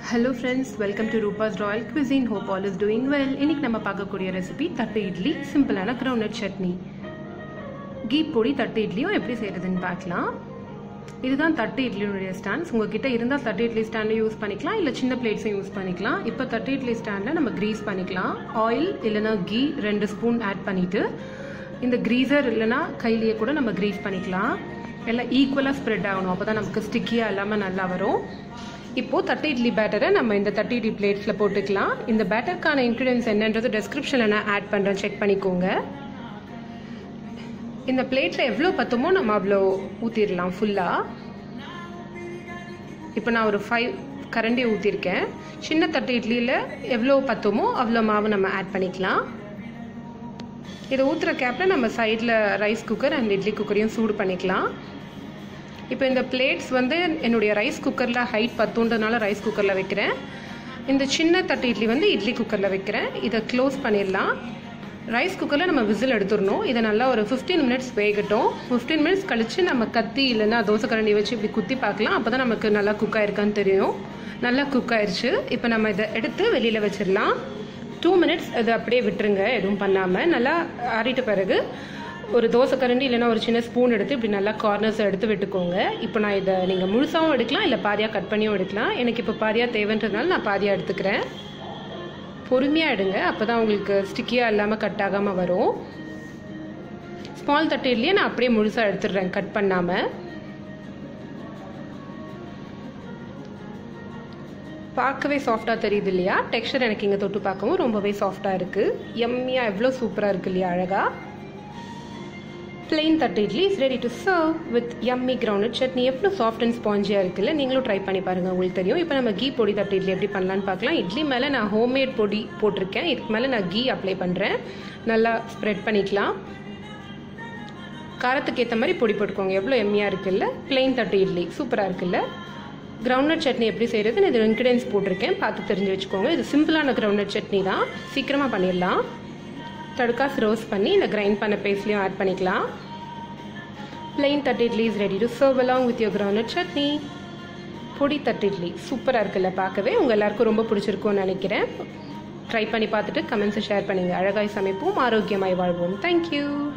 hello friends welcome to Roopa's royal cuisine hope all is doing well இன்னைக்கு நம்ம பார்க்கக்கூடிய recipe தட்டு இட்லி சிம்பிளான கிரவுண்ட் சட்னி கீ பொடி தட்டு இட்லியும் எப்படி செய்கிறதுன்னு பார்க்கலாம் இதுதான் தட்டு இட்லியுடைய ஸ்டாண்ட்ஸ் உங்ககிட்ட இருந்தால் தட்டு இட்லி ஸ்டாண்டும் யூஸ் பண்ணிக்கலாம் இல்லை சின்ன பிளேட்ஸும் யூஸ் பண்ணிக்கலாம் இப்போ தட்டு இட்லி ஸ்டாண்டில் நம்ம க்ரீஸ் பண்ணிக்கலாம் ஆயில் இல்லைனா கீ ரெண்டு ஸ்பூன் ஆட் பண்ணிவிட்டு இந்த க்ரீசர் இல்லைனா கையிலேயே கூட நம்ம க்ரீஸ் பண்ணிக்கலாம் எல்லாம் ஈக்குவலாக ஸ்ப்ரெட் ஆகணும் அப்போ தான் நமக்கு ஸ்டிக்கியாக இல்லாமல் நல்லா வரும் இப்போது தட்டு இட்லி பேட்டரை நம்ம இந்த தட்டு இட்லி பிளேட்ஸில் போட்டுக்கலாம் இந்த பேட்டருக்கான இன்க்ரீடியன்ஸ் என்னன்றது டெஸ்கிரிப்ஷனில் நான் ஆட் பண்ணுறேன் செக் பண்ணிக்கோங்க இந்த பிளேட்டில் எவ்வளோ பத்துமோ நம்ம அவ்வளோ ஊற்றிடலாம் ஃபுல்லாக இப்போ நான் ஒரு ஃபைவ் கரண்டி ஊற்றிருக்கேன் சின்ன தட்டு இட்லியில் எவ்வளோ பத்துமோ அவ்வளோ மாவு நம்ம ஆட் பண்ணிக்கலாம் இதை ஊற்றுற கேப்பில் நம்ம சைடில் ரைஸ் குக்கர் அண்ட் இட்லி குக்கரையும் சூடு பண்ணிக்கலாம் இப்போ இந்த பிளேட்ஸ் வந்து என்னுடைய ரைஸ் குக்கரில் ஹைட் பத்துன்றதுனால ரைஸ் குக்கரில் வைக்கிறேன் இந்த சின்ன தட்டு இட்லி வந்து இட்லி குக்கரில் வைக்கிறேன் இதை க்ளோஸ் பண்ணிடலாம் ரைஸ் குக்கரில் நம்ம விசில் எடுத்துடணும் இதை நல்லா ஒரு ஃபிஃப்டீன் மினிட்ஸ் வேகட்டும் ஃபிஃப்டீன் மினிட்ஸ் கழித்து நம்ம கத்தி இல்லைன்னா தோசை கரண்டி வச்சு இப்படி குத்தி பார்க்கலாம் அப்போ தான் நமக்கு நல்லா குக் ஆயிருக்கான்னு தெரியும் நல்லா குக் ஆயிடுச்சு இப்போ நம்ம இதை எடுத்து வெளியில் வச்சிடலாம் டூ மினிட்ஸ் அதை அப்படியே விட்டுருங்க எதுவும் பண்ணாமல் நல்லா ஆறிட்ட பிறகு ஒரு தோசை கரண்டி இல்லைன்னா ஒரு சின்ன ஸ்பூன் எடுத்து இப்படி நல்லா கார்னர்ஸ் எடுத்து விட்டுக்கோங்க இப்போ நான் இதை நீங்கள் முழுசாகவும் எடுக்கலாம் இல்லை பாதியாக கட் பண்ணியும் எடுக்கலாம் எனக்கு இப்போ பாதியாக தேவைன்றதுனால நான் பாதியாக எடுத்துக்கிறேன் பொறுமையாக எடுங்க அப்போ தான் உங்களுக்கு ஸ்டிக்கியாக இல்லாமல் கட் ஆகாமல் வரும் ஸ்மால் தட்டு இல்லையே நான் அப்படியே முழுசாக எடுத்துடுறேன் கட் பண்ணாமல் பார்க்கவே சாஃப்டாக தெரியுது இல்லையா டெக்ஸ்டர் எனக்கு இங்கே தொட்டு பார்க்கவும் ரொம்பவே சாஃப்டாக இருக்குது எம்மியாக எவ்வளோ சூப்பராக இருக்குது இல்லையா அழகாக பிளெயின் தட்டு idli is ready to serve with yummy ground chutney எவ்வளோ சாஃப்ட் அண்ட் ஸ்பாஞ்சியாக இருக்குல்ல நீங்களும் ட்ரை பண்ணி பாருங்கள் உங்களுக்கு தெரியும் இப்போ நம்ம கீ பொடி தட்டு இட்லி எப்படி பண்ணலான்னு பார்க்கலாம் இட்லி மேலே நான் ஹோம்மேட் பொடி போட்டிருக்கேன் இதுக்கு மேலே நான் கீ அப்ளை பண்ணுறேன் நல்லா ஸ்ப்ரெட் பண்ணிக்கலாம் காரத்துக்கு ஏற்ற மாதிரி பொடி போட்டுக்கோங்க எவ்வளோ எம்மியாக இருக்குல்ல பிளெயின் தட்டு இட்லி சூப்பராக இருக்குல்ல கிரவுண்ட்நட் சட்னி எப்படி செய்கிறது நான் இது இன்க்ரீடியன்ஸ் போட்டிருக்கேன் பார்த்து தெரிஞ்சு வச்சுக்கோங்க இது சிம்பிளான கிரவுண்ட்நட் சட்னி தான் சீக்கிரமாக பண்ணிடலாம் தடுக்காஸ் ரோஸ் பண்ணி இந்த கிரைண்ட் பண்ண பேஸ்ட்லேயும் ஆட் பண்ணிக்கலாம் பிளெயின் தட்டு idli is ready to serve along with your ground chutney பொடி தட்டு இட்லி சூப்பராக இருக்குல்ல பார்க்கவே உங்கள் எல்லாருக்கும் ரொம்ப பிடிச்சிருக்கும்னு நினைக்கிறேன் ட்ரை பண்ணி பார்த்துட்டு கமெண்ட்ஸை ஷேர் பண்ணுங்கள் அழகாய் சமைப்போம் ஆரோக்கியமாய் வாழ்வோம் தேங்க்யூ